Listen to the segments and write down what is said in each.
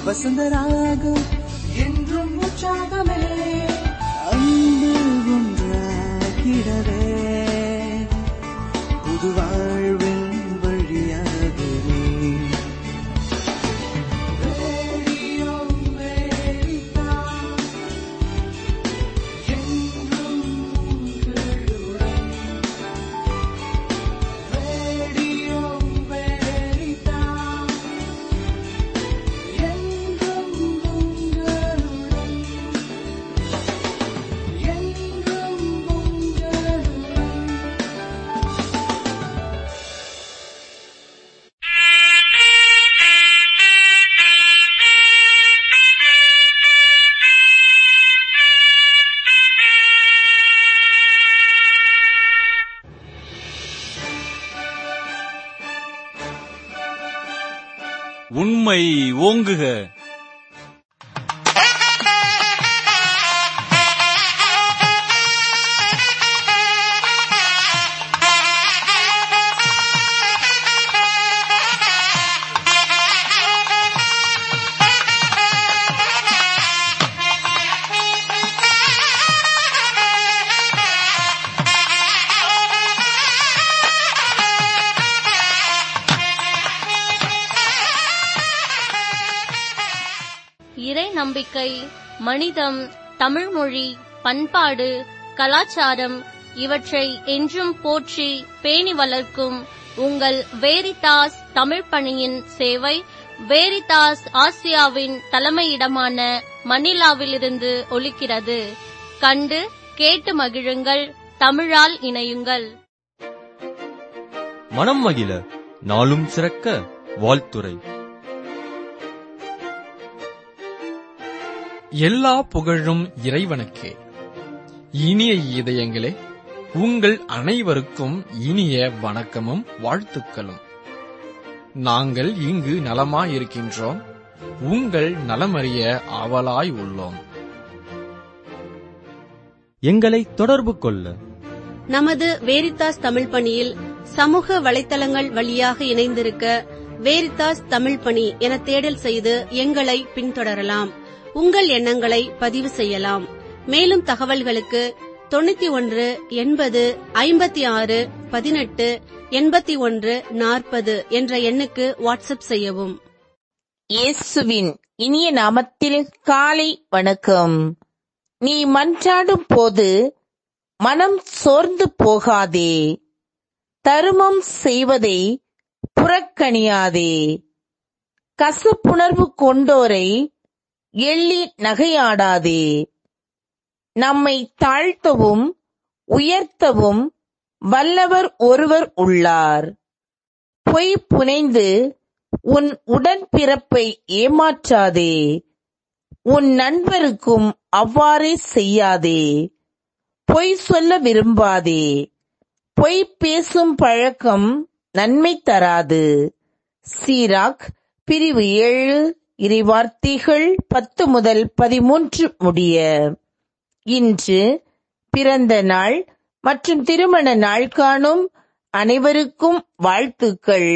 வசந்தராகம் என்றும் உற்சாகமே அன்பு ஒன்றாகிடவே புது வாழ்வின் வழியாகவே ரேடியோ அமெரிக்கா, என்றும் உங்களுடன். ரேடியோ அமெரிக்கா, என்றும் உங்களுடன். என்றும் உங்களுடன். உண்மை ஓங்குக இறை நம்பிக்கை மனிதம் தமிழ்மொழி பண்பாடு கலாச்சாரம் இவற்றை என்றும் போற்றி பேணி வளர்க்கும் உங்கள் வேரிதாஸ் தமிழ் பணியின் சேவை வேரிதாஸ் ஆசியாவின் தலைமையிடமான மணிலாவிலிருந்து ஒலிக்கிறது கண்டு கேட்டு மகிழுங்கள் தமிழால் இணையுங்கள் மனம் மகிழ நாளும் சிறக்க வாழ்த்துரை எல்லா புகழும் இறைவனுக்கே இனிய இதயங்களே உங்கள் அனைவருக்கும் இனிய வணக்கமும் வாழ்த்துக்களும் நாங்கள் இங்கு நலமாயிருக்கின்றோம் உங்கள் நலமறிய ஆவலாய் உள்ளோம் எங்களை தொடர்பு கொள்ள நமது வேரித்தாஸ் தமிழ் பணியில் சமூக வலைத்தளங்கள் வழியாக இணைந்திருக்க வேரித்தாஸ் தமிழ் பணி என தேடல் செய்து எங்களை பின்தொடரலாம் உங்கள் எண்ணங்களை பதிவு செய்யலாம் மேலும் தகவல்களுக்கு தொண்ணூத்தி ஒன்று எண்பது ஐம்பத்தி ஆறு பதினெட்டு எண்பத்தி ஒன்று நாற்பது என்ற எண்ணுக்கு வாட்ஸ்அப் செய்யவும் இயேசுவின் இனிய நாமத்தில் காலை வணக்கம் நீ மன்றாடும் போது மனம் சோர்ந்து போகாதே தருமம் செய்வதை புறக்கணியாதே கசப்புணர்வு கொண்டோரை எள்ளி நகையாடாதே நம்மை தாழ்த்தவும் உயர்த்தவும் வல்லவர் ஒருவர் உள்ளார் பொய் புனைந்து உன் உடன்பிறப்பை ஏமாற்றாதே உன் நண்பருக்கும் அவ்வாறே செய்யாதே பொய் சொல்ல விரும்பாதே பொய் பேசும் பழக்கம் நன்மை தராது சீராக் பிரிவு ஏழு இறைவார்த்தைகள் பத்து முதல் பதிமூன்று முடிய இன்று பிறந்த நாள் மற்றும் திருமண நாள் காணும் அனைவருக்கும் வாழ்த்துக்கள்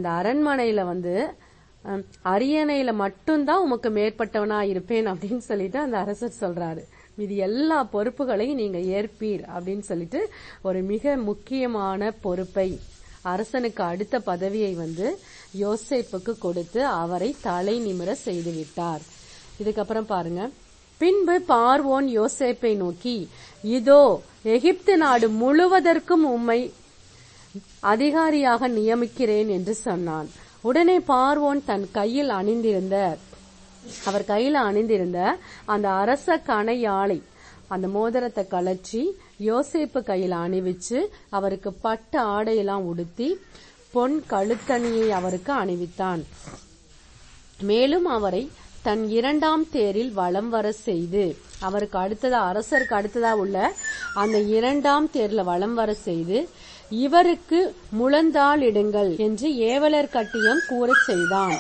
அந்த அரண்மனையில வந்து அஹ், அரியணையில மட்டும்தான் உமக்கு மேற்பட்டவனா இருப்பேன் அப்படின்னு சொல்லிட்டு அந்த அரசர் சொல்றாரு இது எல்லா பொறுப்புகளையும் நீங்க ஏற்பீர் அப்படின்னு சொல்லிட்டு ஒரு மிக முக்கியமான பொறுப்பை அரசனுக்கு அடுத்த பதவியை வந்து யோசேப்புக்கு கொடுத்து அவரை தலை நிமிர செய்து விட்டார் இதுக்கப்புறம் பாருங்க பின்பு பார்வோன் யோசேப்பை நோக்கி இதோ எகிப்து நாடு முழுவதற்கும் உம்மை அதிகாரியாக நியமிக்கிறேன் என்று சொன்னான் உடனே பார்வோன் தன் கையில் அணிந்திருந்த அவர் கையில அணிந்திருந்த அந்த அரச கணையாளை அந்த மோதிரத்தை கலற்றி யோசேப்பு கையில அணிவிச்சு அவருக்கு பட்டு ஆடையெல்லாம் உடுத்தி பொன் கழுத்தணியை அவருக்கு அணிவித்தான் மேலும் அவரை தன் இரண்டாம் தேரில் வலம் வர செய்து அவருக்கு அடுத்ததா அரசருக்கு அடுத்ததா உள்ள அந்த இரண்டாம் தேர்ல வலம் வர செய்து இவருக்கு முழந்தாள் இடுங்கள் என்று ஏவலர் கட்டியம் கூறச் செய்தான்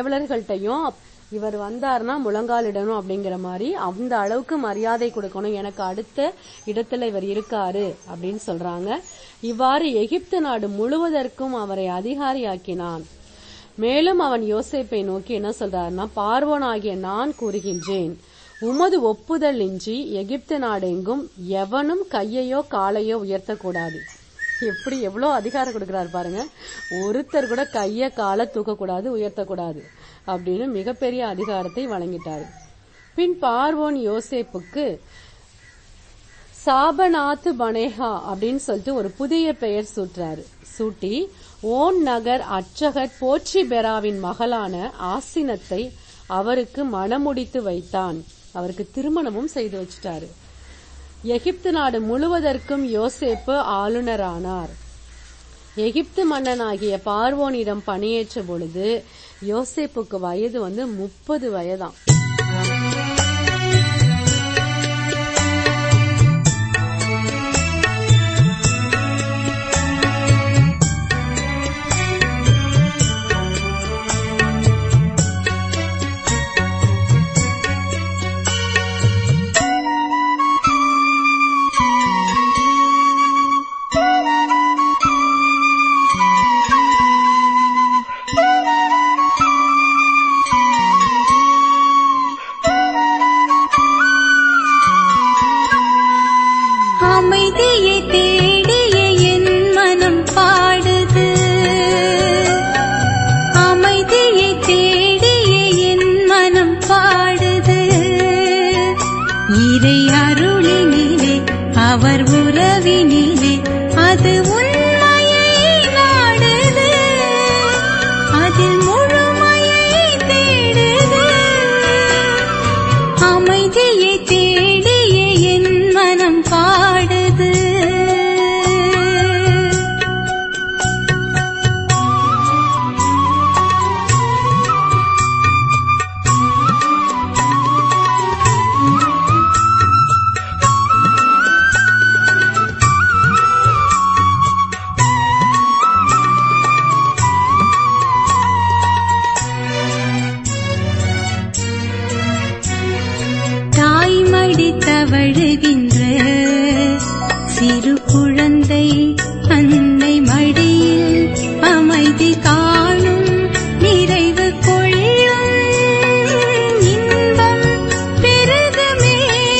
ஏவலர்கள்ட்டையும் இவர் வந்தாருன்னா முழங்காலிடணும் அப்படிங்கிற மாதிரி அந்த அளவுக்கு மரியாதை கொடுக்கணும் எனக்கு அடுத்த இடத்துல இவர் இருக்காரு அப்படின்னு சொல்றாங்க இவ்வாறு எகிப்து நாடு முழுவதற்கும் அவரை அதிகாரியாக்கினான் மேலும் அவன் யோசேப்பை நோக்கி என்ன சொல்றாருன்னா பார்வோனாகிய நான் கூறுகின்றேன் உமது ஒப்புதல் இன்றி எகிப்து நாடெங்கும் எவனும் கையையோ காலையோ உயர்த்தக்கூடாது எப்படி எவ்வளோ அதிகாரம் கொடுக்கறாரு பாருங்க ஒருத்தர் கூட கைய காலை தூக்கக்கூடாது உயர்த்தக்கூடாது அப்படின்னு மிகப்பெரிய அதிகாரத்தை வழங்கிட்டாரு பின் பார்வோன் யோசேப்புக்கு சாபநாத்து பனேகா அப்படின்னு சொல்லிட்டு ஒரு புதிய பெயர் சூட்டுறாரு சூட்டி ஓன் நகர் அச்சகர் போற்றி பெராவின் மகளான ஆசினத்தை அவருக்கு மணமுடித்து வைத்தான் அவருக்கு திருமணமும் செய்து வச்சிட்டாரு எகிப்து நாடு முழுவதற்கும் யோசேப்பு ஆளுநரானார் எகிப்து மன்னனாகிய பார்வோனிடம் பணியேற்ற பொழுது யோசேப்புக்கு வயது வந்து முப்பது வயதாம் அமைதியை தேடிய என் மனம் பாடுது அமைதியை தேடிய என் மனம் பாடுது இறை அருளினிலே அவர் உறவினிலே அது உண்மையை நாடுது அதில் முழுமையை தேடுது அமைதியை தேடிய என் மனம் பாடுது தாய்மடி தவழுகின்ற சிறு குழந்தை அன்னை மடியில் அமைதி காணும் நிறைவு கொள்ளும் இன்பம் பெருகுமே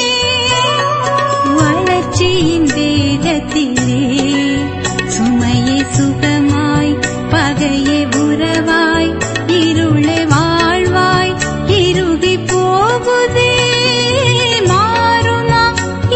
வளர்ச்சியின் வேகத்திலே சுமையை சுகமாய் பகையை உறவாய் இருளை வாழ்வாய் இருகி போகுதே மாறுமா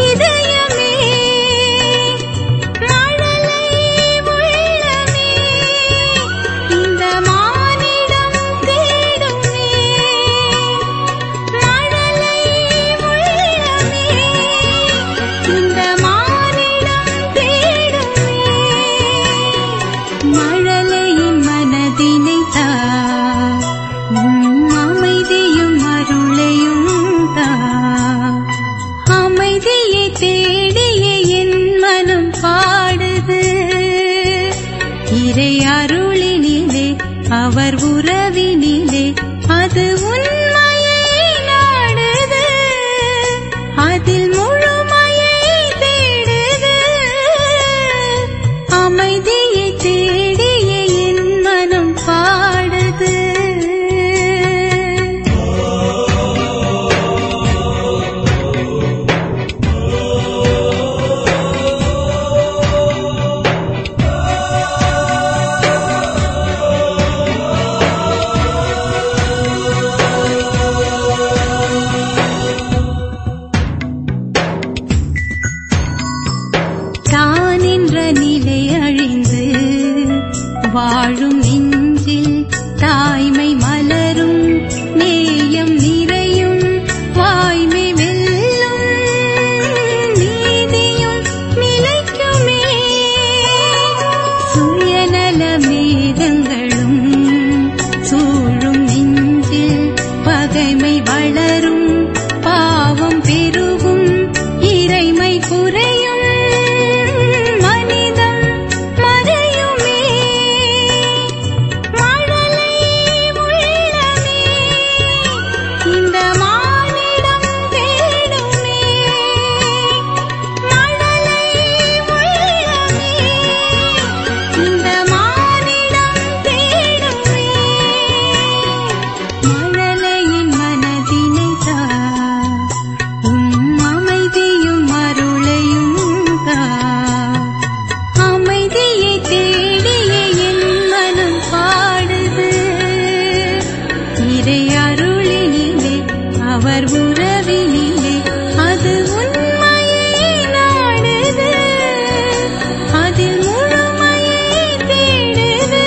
அருளினிலே அவர் உறவினிலே அது உண்மையை நாடுது அதில் முழுமையை தேடுது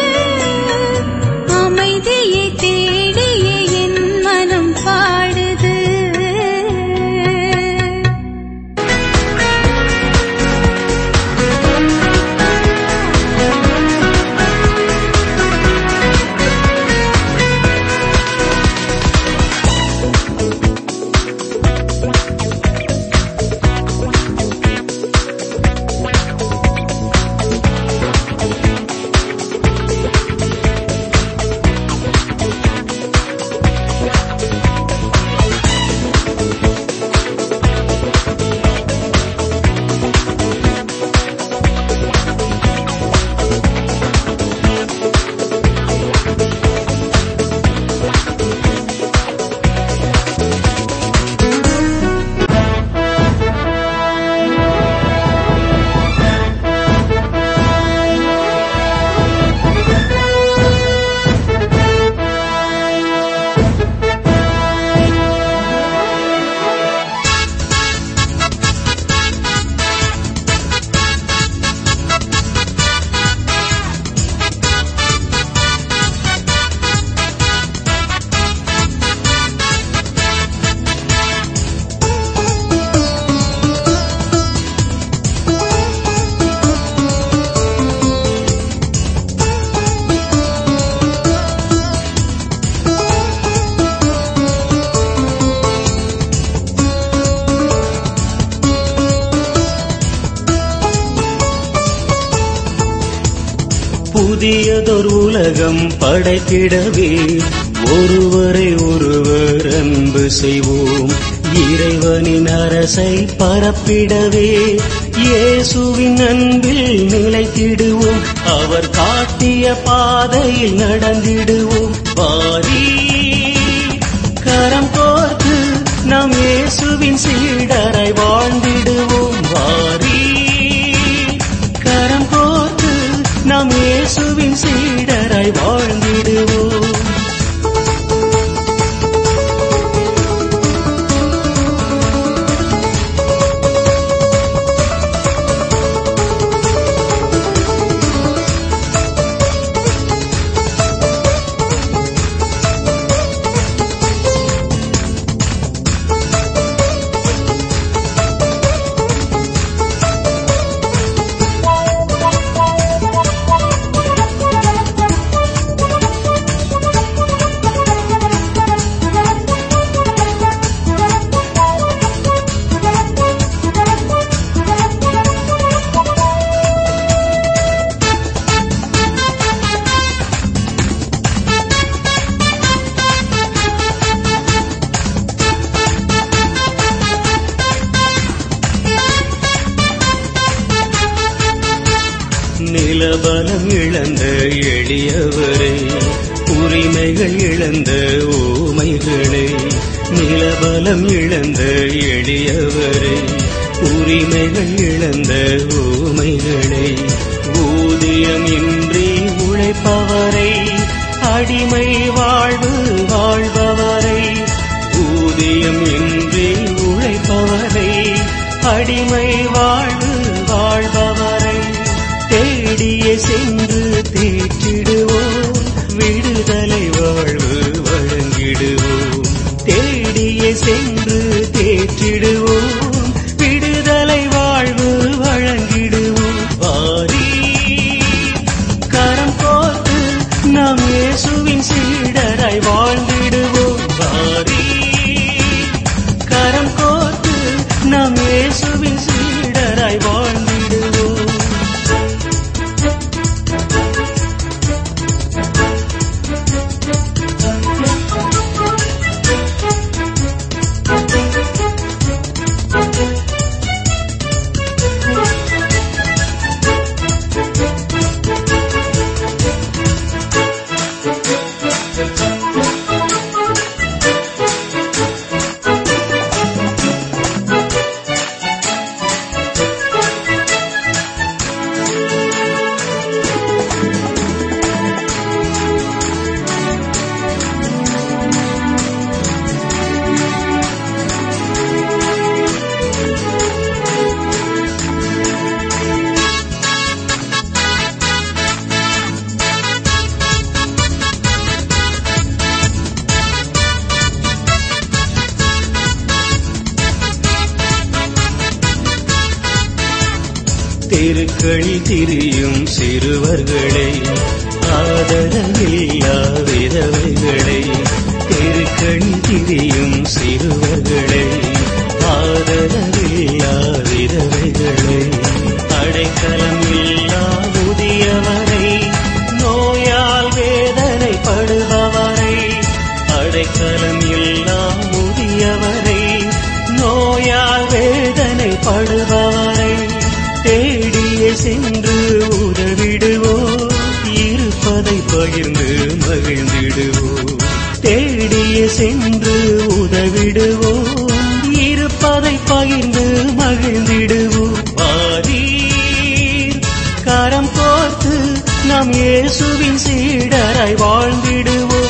அமைதியை தேடிய என் மனம் பாடுது புதியதொரு உலகம் படைத்திடவே ஒருவரை ஒருவர் அன்பு செய்வோம் இறைவனின் அரசை பரப்பிடவே இயேசுவின் அன்பில் நிலைத்திடுவோம் அவர் காட்டிய பாதையில் நடந்திடுவோம் வாரி கரம் கோர்த்து நாம் இயேசுவின் சீடரை வாழ்ந்திடுவோம் வாரி கரம் கோர்த்து நாம் இயேசுவின் சீடரை வாழ்ந்திடுவோம் நிலபலம் இழந்த எளியவரே உரிமைகள் இழந்த ஊமைகளே நிலபலம் இழந்த எளியவரே உரிமைகள் இழந்த ஊமைகளே ஊதியம் இன்றி உழைப்பவரை அடிமை வாழ்வு வாழ்பவரை ஊதியம் இன்றி உழைப்பவரை அடிமை வாழ்வு வாழ்பவரை தேடியே சென்று தேற்றிடுவோம் விடுதலை வாழ்வு வழங்கிடுவோம் தேடியே சென்று தேற்றிடுவோம் விடுதலை வாழ்வு வழங்கிடுவோம் வாரி கரம் கோர்த்து நாம் இயேசுவின் சீடராய் வாழ்ந்திடுவோம் வாரி கரம் கோர்த்து நாம் இயேசுவின் சீடராய் தெருக்களில் திரியும் சிறுவர்களை ஆதரவில்லா விதவைகளை தெருக்களில் திரியும் சிறுவர்களை ஆதரவில்லா விதவைகளை அடைக்கலம் இல்லா முதியவரை நோயால் வேதனைப்படுபவரை அடைக்கலம் இல்லா முதியவரை நோயால் வேதனைப்படுபவரை தேடியே சென்று உதவிடுவோம் இருப்பதை பகிர்ந்து மகிழ்ந்திடுவோம் தேடியே சென்று உதவிடுவோம் இருப்பதை பகிர்ந்து மகிழ்ந்திடுவோம் வாரீர் கரம் கோர்த்து நாம் இயேசுவின் சீடராய் வாழ்ந்திடுவோம்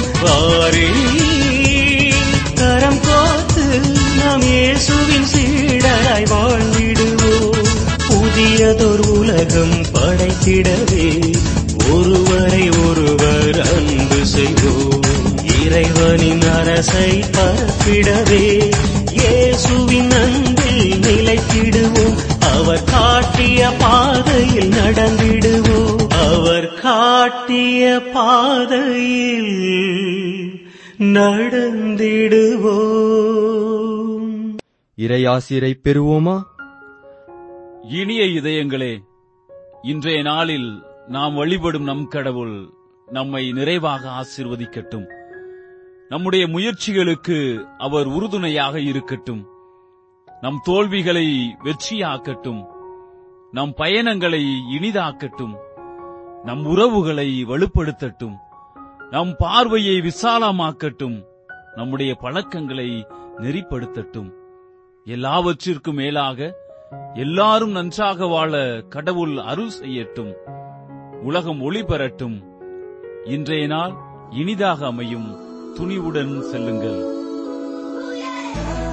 வாரீர் கரம் கோர்த்து நாம் இயேசுவின் சீடராய் வாழ்ந்திடுவோம் புதியதொரு உலகம் படைத்திடவே ஒருவரை ஒருவர் அன்பு செய்வோம் இறைவனின் அரசை பரப்பிடவே இயேசுவின் அன்பில் நிலைத்திடுவோம் அவர் காட்டிய பாதையில் நடந்திடுவோம் அவர் காட்டிய பாதையில் நடந்திடுவோம் இறையாசிரை பெறுவோமா இனிய இதயங்களே இன்றைய நாளில் நாம் வழிபடும் நம் கடவுள் நம்மை நிறைவாக ஆசீர்வதிக்கட்டும் நம்முடைய முயற்சிகளுக்கு அவர் உறுதுணையாக இருக்கட்டும் நம் தோல்விகளை வெற்றியாக்கட்டும் நம் பயணங்களை இனிதாக்கட்டும் நம் உறவுகளை வலுப்படுத்தட்டும் நம் பார்வையை விசாலமாக்கட்டும் நம்முடைய பழக்கங்களை நெறிப்படுத்தட்டும் எல்லாவற்றிற்கும் மேலாக எல்லாரும் நன்றாக வாழ கடவுள் அருள் செய்யட்டும் உலகம் ஒளி பெறட்டும் இன்றைய நாள் இனிதாக அமையும் துணிவுடன் செல்லுங்கள்